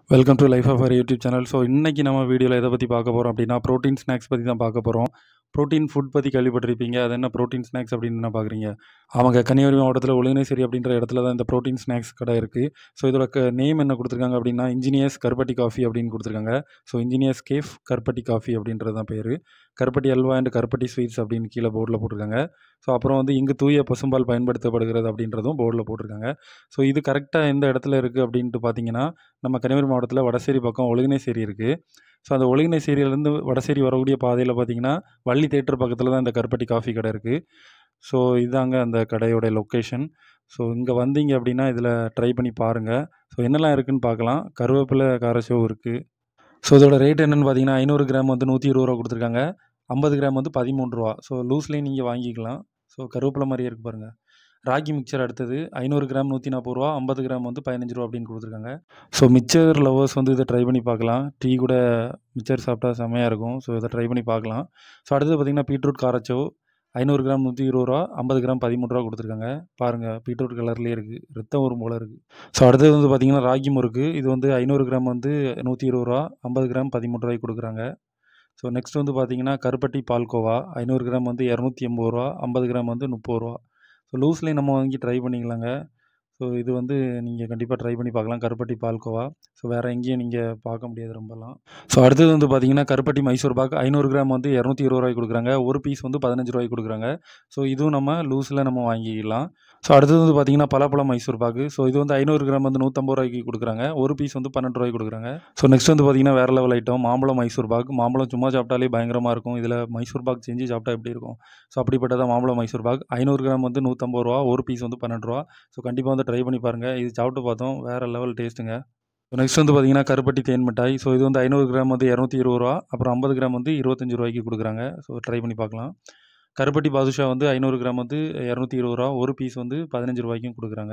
welcome to life of our YouTube channel so இன்றைக்கி நம்ம வீடியோவில் எதை பற்றி பார்க்க போகிறோம் அப்படின்னா ப்ரோட்டீன் ஸ்நாக்ஸ் பற்றி தான் பார்க்க போகிறோம் ப்ரோட்டீன் ஃபுட் பற்றி கேள்விப்பட்டிருப்பீங்க அது என்ன ப்ரோட்டீன் ஸ்நாக்ஸ் அப்படின்னு என்ன பார்க்குறீங்க அவங்க கன்னியாகுமரி மாவட்டத்தில் ஒழுங்கினேசேரி அப்படின்ற இடத்துல தான் இந்த ப்ரோட்டீன் ஸ்நாக்ஸ் கடை இருக்குது ஸோ இதோட க நேம் என்ன கொடுத்துருக்காங்க அப்படின்னா இன்ஜினியர்ஸ் கருப்பட்டி காஃபி அப்படின்னு கொடுத்துருக்காங்க ஸோ இன்ஜினியர்ஸ் கேஃப் கருப்பட்டி காஃபி அப்படின்றது தான் பேர் கருப்பட்டி அல்வா அண்ட் கருப்பட்டி ஸ்வீட்ஸ் அப்படின்னு கீழே போர்டில் போட்டிருக்காங்க ஸோ அப்புறம் வந்து இங்கு தூய பசும்பால் பயன்படுத்தப்படுகிறது அப்படின்றதும் போர்டில் போட்டிருக்காங்க ஸோ இது கரெக்டாக எந்த இடத்துல இருக்குது அப்படின்ட்டு பார்த்தீங்கன்னா நம்ம கன்னியாகுமரி மாவட்டத்தில் வடசேரி பக்கம் ஒழுங்கினேசேரி இருக்குது ஸோ அந்த ஒழுங்கினேசேரியிலேருந்து வடசேரி வரக்கூடிய பாதையில் பார்த்தீங்கன்னா வள்ளி தேட்டர் பக்கத்தில் தான் இந்த கருப்பட்டி காஃபி கடை இருக்குது ஸோ இதாங்க அந்த கடையோட லொக்கேஷன் ஸோ இங்கே வந்தீங்க அப்படின்னா இதில் ட்ரை பண்ணி பாருங்கள் ஸோ என்னெல்லாம் இருக்குதுன்னு பார்க்கலாம் கருவேப்பிலை காரஷோ இருக்குது ஸோ இதோட ரேட் என்னென்னு பார்த்தீங்கன்னா ஐநூறு கிராம் வந்து நூற்றி இருபது ரூபா கொடுத்துருக்காங்க ஐம்பது கிராம் வந்து பதிமூணு ரூபா ஸோ லூஸ்லேயும் நீங்கள் வாங்கிக்கலாம் ஸோ கருவேப்பிலை மாதிரியே இருக்குது பாருங்கள் ராகி மிக்சர் அடுத்தது ஐநூறு கிராம் நூற்றி நாற்பது ரூபா ஐம்பது கிராம் வந்து பதினஞ்சு ரூபா அப்படின்னு கொடுத்துருக்காங்க ஸோ மிக்சர் லவர்ஸ் வந்து இதை ட்ரை பண்ணி பார்க்கலாம் டீ கூட மிக்சர் சாப்பிட்டா செம்மையாக இருக்கும் ஸோ இதை ட்ரை பண்ணி பார்க்கலாம் ஸோ அடுத்தது பார்த்திங்கன்னா பீட்ரூட் காரச்சோ ஐநூறு கிராம் நூற்றி இருபது ரூபா ஐம்பது கிராம் பதிமூணு ரூபா கொடுத்துருக்காங்க பாருங்கள் பீட்ரூட் கலர்லேயே இருக்குது ரத்தம் வரும் போல் இருக்குது ஸோ அடுத்தது வந்து பார்த்திங்கன்னா ராகி முறுக்கு இது வந்து ஐநூறு கிராம் வந்து நூற்றி இருபது ரூபா ஐம்பது கிராம் பதிமூணு ரூபாய்க்கு கொடுக்குறாங்க ஸோ நெக்ஸ்ட் வந்து பார்த்திங்கன்னா கருப்பட்டி பால்கோவா ஐநூறு கிராம் வந்து இரநூத்தி எண்பது ரூபா ஐம்பது கிராம் வந்து முப்பது ரூபா ஸோ லூஸ்லேயும் நம்ம வாங்கி ட்ரை பண்ணிக்கலாங்க ஸோ இது வந்து நீங்கள் கண்டிப்பாக ட்ரை பண்ணி பார்க்கலாம் கருப்பட்டி பால்கோவா ஸோ வேறு எங்கேயும் நீங்கள் பார்க்க முடியாது ரொம்பலாம் ஸோ அடுத்தது வந்து பார்த்தீங்கன்னா கருப்பட்டி மைசூர் பாக் ஐநூறு கிராம் வந்து இரநூத்தி இருபது ரூபாய்க்கு கொடுக்குறாங்க ஒரு பீஸ் வந்து பதினஞ்சு ரூபாய்க்கு கொடுக்குறாங்க ஸோ இதுவும் நம்ம லூஸில் நம்ம வாங்கிக்கலாம் ஸோ அடுத்தது வந்து பார்த்தீங்கன்னா பலாப்பழம் மைசூர் பாக்கு ஸோ இது வந்து ஐநூறு கிராம் வந்து நூற்றம்பது ரூபாய்க்கு கொடுக்குறாங்க ஒரு பீஸ் வந்து பன்னெண்டு ரூபாய்க்கு கொடுக்குறாங்க ஸோ நெக்ஸ்ட் வந்து பார்த்தீங்கன்னா வேறு லெவல் ஐட்டம் மாம்பழம் மைசூர் பாக் மாம்பழம் சும்மா சாப்பிட்டாலே பயங்கரமாக இருக்கும் இதில் மைசூர் பாக் செஞ்சு சாப்பிட்டா எப்படி இருக்கும் ஸோ அப்படிப்பட்டதான் மாம்பழம் மைசூர் பாக் ஐநூறு கிராம் வந்து நூற்றம்பது ரூபா ஒரு பீஸ் வந்து பன்னெண்டு ரூபா ஸோ கண்டிப்பாக வந்து ட்ரை பண்ணி பாருங்கள் இது சாப்பிட்டு பார்த்தோம் வேறு லெவல் டேஸ்ட்டுங்க ஸோ நெக்ஸ்ட் வந்து பார்த்தீங்கன்னா கருப்பட்டி தேன் மிட்டாய் ஸோ இது வந்து ஐநூறு கிராம் வந்து இரநூத்தி இருபது ரூபா அப்புறம் ஐம்பது கிராம் வந்து இருபத்தஞ்சு ரூபாய்க்கு கொடுக்குறாங்க ஸோ ட்ரை பண்ணி பார்க்கலாம் கருப்பட்டி பாதுஷா வந்து ஐநூறு கிராம் வந்து இரநூத்தி இருபது ரூபா ஒரு பீஸ் வந்து பதினஞ்சு ரூபாய்க்கும் கொடுக்குறாங்க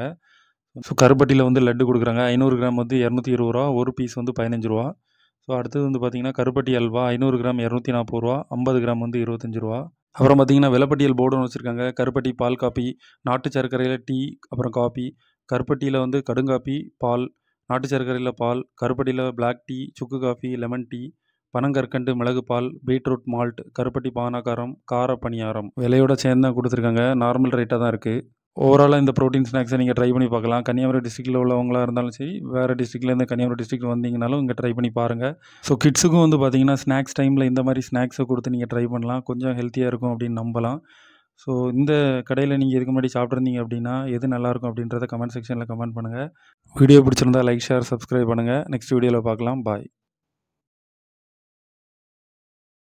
ஸோ கருப்பட்டியில் வந்து லட்டு கொடுக்குறாங்க ஐநூறு கிராம் வந்து இரநூத்தி இருபது ரூபா ஒரு பீஸ் வந்து பதினஞ்சு ரூபா ஸோ அடுத்தது வந்து பார்த்திங்கன்னா கருப்பட்டி அல்வா ஐநூறு கிராம் இரநூத்தி நாற்பது ரூபா ஐம்பது கிராம் வந்து இருபத்தஞ்சு ரூபா அப்புறம் பார்த்திங்கன்னா விலப்பட்டியல் போர்டுன்னு வச்சுருக்காங்க கருப்பட்டி பால் காப்பி நாட்டு சர்க்கரையில் டீ அப்புறம் காப்பி கருப்பட்டியில் வந்து கடுங்காப்பி பால் நாட்டு சர்க்கரையில் பால் கருப்பட்டியில் பிளாக் டீ சுக்கு காஃபி லெமன் டீ பனங்கற்கண்டு மிளகு பால் பீட்ரூட் மால்ட் கருப்பட்டி பானகாரம் கார பணியாரம் விலையோட சேர்ந்து தான் கொடுத்துருக்காங்க நார்மல் ரேட்டாக தான் இருக்குது ஓவராலாக இந்த ப்ரோட்டீன் ஸ்நாக்ஸை நீங்கள் ட்ரை பண்ணி பார்க்கலாம் கன்னியாகுமரி டிஸ்ட்ரிக்டில் உள்ளவங்களாக இருந்தாலும் சரி வேறு டிஸ்ட்ரிக்ட்லேருந்து கன்னியாகுமரி டிஸ்ட்ரிக்ட் வந்தீங்கனாலும் இங்கே ட்ரை பண்ணி பாருங்கள் ஸோ கிட்ஸுக்கும் வந்து பார்த்தீங்கன்னா ஸ்நாக்ஸ் டைமில் இந்த மாதிரி ஸ்நாக்ஸை கொடுத்து நீங்கள் ட்ரை பண்ணலாம் கொஞ்சம் ஹெல்த்தியாக இருக்கும் அப்படின்னு நம்பலாம் ஸோ இந்த கடையில் நீங்கள் இதுக்கு முன்னாடி சாப்பிட்ருந்தீங்க அப்படின்னா எது நல்லாயிருக்கும் அப்படின்றத கமெண்ட் செக்ஷனில் கமெண்ட் பண்ணுங்கள் வீடியோ பிடிச்சிருந்தா லைக் ஷேர் சப்ஸ்கிரைப் பண்ணுங்கள் நெக்ஸ்ட் வீடியோவில் பார்க்கலாம் பாய்